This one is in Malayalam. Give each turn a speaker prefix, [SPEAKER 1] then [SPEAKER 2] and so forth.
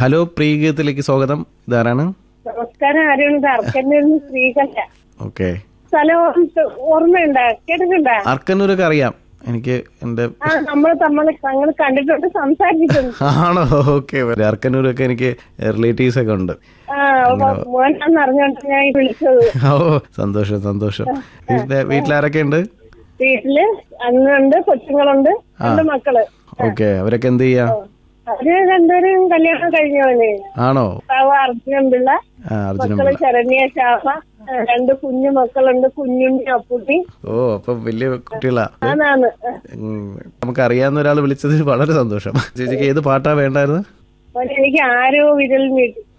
[SPEAKER 1] ഹലോ പ്രീഗീതത്തിലേക്ക് സ്വാഗതം ഇതാരാണ്
[SPEAKER 2] നമസ്കാരം ആരുണ്ട് അർക്കന്നൂരിൽ സ്ത്രീകല്ല
[SPEAKER 1] ഓക്കെ
[SPEAKER 2] സ്ഥലം ഓർമ്മ- ഓർമ്മയുണ്ടാ കേട്ടിട്ടുണ്ടാ
[SPEAKER 1] അർക്കന്നൂരൊക്കെ അറിയാം എനിക്ക് എന്റെ
[SPEAKER 2] ആ നമ്മൾ തമ്മിൽ തങ്ങൾ കണ്ടിട്ടുണ്ട് സംസാരിച്ചിട്ടുണ്ട്
[SPEAKER 1] ആണോ ഓക്കെ അർക്കന്നൂരൊക്കെ എനിക്ക് റിലേറ്റീവ്സ് ഒക്കെ ഉണ്ട്
[SPEAKER 2] ആ അപ്പൊ മോനാന്ന് അറിഞ്ഞോണ്ട് ഞാൻ ഈ വിളിച്ചത്
[SPEAKER 1] ഓ സന്തോഷം സന്തോഷം വീട്ടിലെ വീട്ടിലാരൊക്കെ ഉണ്ട്
[SPEAKER 2] വീട്ടില് അന്നുണ്ട് കൊച്ചുങ്ങളുണ്ട് രണ്ട് മക്കള്
[SPEAKER 1] ഓക്കെ അവരൊക്കെ എന്ത് ചെയ്യാ
[SPEAKER 2] അവര് രണ്ടുപേരും കല്യാണം കഴിഞ്ഞവന്
[SPEAKER 1] ആണോ
[SPEAKER 2] ഭർത്താവ് അർജുനൻ പിള്ള
[SPEAKER 1] ആ അർജുന
[SPEAKER 2] മക്കള് ശരണ്യ ശാഖ ആ, രണ്ട് കുഞ്ഞു മക്കളുണ്ട് കുഞ്ഞുണ്ണി അപ്പുട്ടി
[SPEAKER 1] ഓ അപ്പൊ വലിയ കുട്ടികളാ
[SPEAKER 2] ആന്നാന്ന്
[SPEAKER 1] ഉം, നമുക്ക് അറിയാവുന്ന ഒരാൾ വിളിച്ചതിൽ വളരെ സന്തോഷം ചേച്ചിക്ക് ഏത് പാട്ടാ വേണ്ടായിരുന്നു
[SPEAKER 2] മോനെ, എനിക്ക് ആരോ വിരൽ നീട്ടി